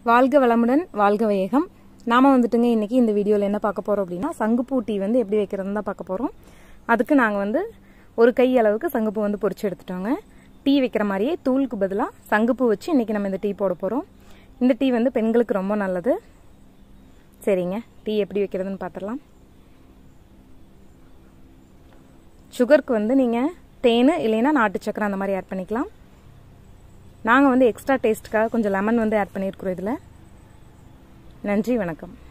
வாழ்க வளமுடன் வாழ்க வேகம் நாம வந்துட்டுங்க இன்னைக்கு இந்த வீடியோவில் என்ன பார்க்க போறோம் அப்படின்னா சங்குப்பூ டீ வந்து எப்படி வைக்கிறதுன்னு தான் பார்க்க போறோம் அதுக்கு நாங்கள் வந்து ஒரு கை அளவுக்கு சங்குப்பூ வந்து பொரிச்சு எடுத்துட்டோங்க டீ வைக்கிற மாதிரியே தூளுக்கு பதிலாக சங்குப்பூ வச்சு இன்னைக்கு நம்ம இந்த டீ போட போறோம் இந்த டீ வந்து பெண்களுக்கு ரொம்ப நல்லது சரிங்க டீ எப்படி வைக்கிறதுன்னு பார்த்துடலாம் சுகருக்கு வந்து நீங்கள் தேன் இல்லைன்னா நாட்டு சக்கரை அந்த மாதிரி ஆட் பண்ணிக்கலாம் நாங்கள் வந்து எக்ஸ்ட்ரா டேஸ்ட்டுக்காக கொஞ்சம் லெமன் வந்து ஆட் பண்ணியிருக்கிறோம் இதில் நன்றி வணக்கம்